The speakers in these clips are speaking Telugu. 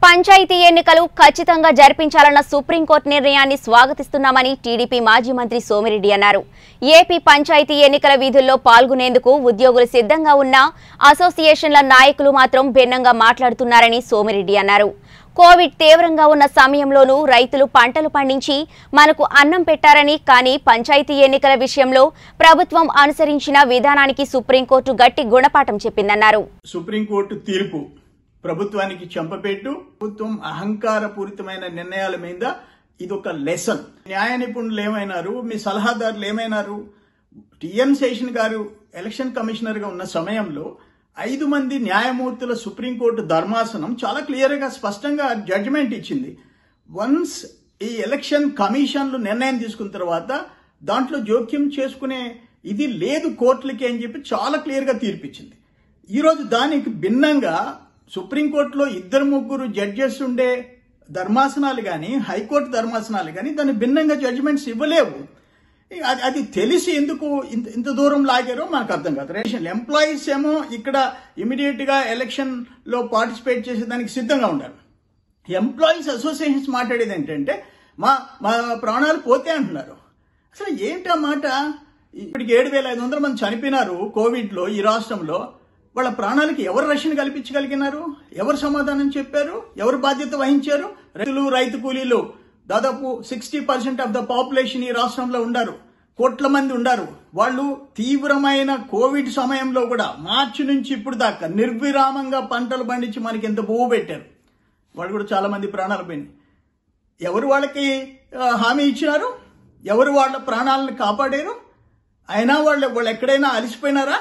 పంచాయతీ ఎన్నికలు ఖచ్చితంగా జరిపించాలన్న సుప్రీంకోర్టు నిర్ణయాన్ని స్వాగతిస్తున్నామని టీడీపీ మాజీ మంత్రి సోమిరెడ్డి అన్నారు ఏపీ పంచాయతీ ఎన్నికల విధుల్లో పాల్గొనేందుకు ఉద్యోగులు సిద్ధంగా ఉన్న అసోసియేషన్ల నాయకులు మాత్రం భిన్నంగా మాట్లాడుతున్నారని సోమిరెడ్డి అన్నారు కోవిడ్ తీవ్రంగా ఉన్న సమయంలోనూ రైతులు పంటలు పండించి మనకు అన్నం పెట్టారని కానీ పంచాయతీ ఎన్నికల విషయంలో ప్రభుత్వం అనుసరించిన విధానానికి సుప్రీంకోర్టు గట్టి గుణపాఠం చెప్పిందన్నారు సుప్రీంకోర్టు తీర్పు ప్రభుత్వానికి చెంపపెట్టు ప్రభుత్వం అహంకారపూరితమైన నిర్ణయాల మీద ఇది ఒక లెసన్ న్యాయ నిపుణులు ఏమైనారు మీ సలహాదారులు ఏమైనారు టిఎన్ శేషన్ గారు ఎలక్షన్ కమిషనర్ గా ఉన్న సమయంలో ఐదు మంది న్యాయమూర్తుల సుప్రీంకోర్టు ధర్మాసనం చాలా క్లియర్ గా స్పష్టంగా జడ్జిమెంట్ ఇచ్చింది వన్స్ ఈ ఎలక్షన్ కమిషన్లు నిర్ణయం తీసుకున్న తర్వాత దాంట్లో జోక్యం చేసుకునే ఇది లేదు కోర్టులకి అని చెప్పి చాలా క్లియర్ గా తీర్పిచ్చింది ఈరోజు దానికి భిన్నంగా సుప్రీంకోర్టులో ఇద్దరు ముగ్గురు జడ్జెస్ ఉండే ధర్మాసనాలు కానీ హైకోర్టు ధర్మాసనాలు కానీ దాన్ని భిన్నంగా జడ్జిమెంట్స్ ఇవ్వలేవు అది అది తెలిసి ఎందుకు ఇంత ఇంత దూరం లాగారో మనకు అర్థం కాదు రేషన్ ఎంప్లాయీస్ ఏమో ఇక్కడ ఇమీడియట్ గా ఎలక్షన్ లో పార్టిసిపేట్ చేసేదానికి సిద్ధంగా ఉండాలి ఎంప్లాయీస్ అసోసియేషన్స్ మాట్లాడేది ఏంటంటే మా మా ప్రాణాలు పోతే అంటున్నారు అసలు ఏంటి ఆ మాట ఇప్పటికి ఏడు వేల ఐదు వందల మంది చనిపోయినారు కోవిడ్ లో ఈ రాష్ట్రంలో వాళ్ళ ప్రాణాలకి ఎవరు రక్షణ కల్పించగలిగినారు ఎవరు సమాధానం చెప్పారు ఎవరు బాధ్యత వహించారు రైతులు రైతు కూలీలు దాదాపు sixty percent of the population ఈ రాష్ట్రంలో ఉండారు కోట్ల మంది ఉండారు వాళ్ళు తీవ్రమైన కోవిడ్ సమయంలో కూడా మార్చి నుంచి ఇప్పుడు దాకా నిర్విరామంగా పంటలు పండించి మనకి ఎంత పువ్వు పెట్టారు వాళ్ళు కూడా చాలా మంది ప్రాణాలు పోయినాయి ఎవరు వాళ్ళకి ఆ, హామీ ఇచ్చినారు ఎవరు వాళ్ళ ప్రాణాలను కాపాడారు అయినా వాళ్ళు వాళ్ళు ఎక్కడైనా అలసిపోయినారా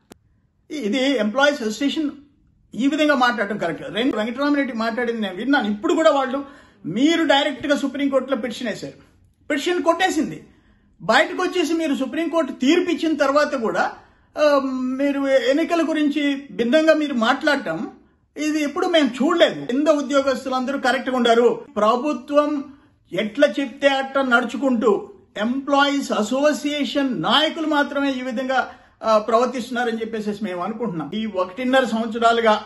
ఇది ఎంప్లాయీస్ అసోసియేషన్ ఈ విధంగా మాట్లాడటం కరెక్ట్ రెండు వెంకటరామరెడ్డి మాట్లాడింది నేను విన్నాను ఇప్పుడు కూడా వాళ్ళు మీరు డైరెక్ట్ గా సుప్రీంకోర్టులో పిటిషన్ వేశారు పిటిషన్ కొట్టేసింది బయటకు వచ్చేసి మీరు సుప్రీంకోర్టు తీర్పు ఇచ్చిన తర్వాత కూడా ఆ, మీరు ఎన్నికల గురించి భిన్నంగా మీరు మాట్లాడటం ఇది ఎప్పుడు మేము చూడలేదు కింద ఉద్యోగస్తులందరూ కరెక్ట్ గా ఉండారు ప్రభుత్వం ఎట్లా చెప్తే అట్లా నడుచుకుంటూ ఎంప్లాయీస్ అసోసియేషన్ నాయకులు మాత్రమే ఈ విధంగా ఆ, ప్రవర్తిస్తున్నారని చెప్పేసి మేము అనుకుంటున్నాం ఈ ఒకటిన్నర సంవత్సరాలుగా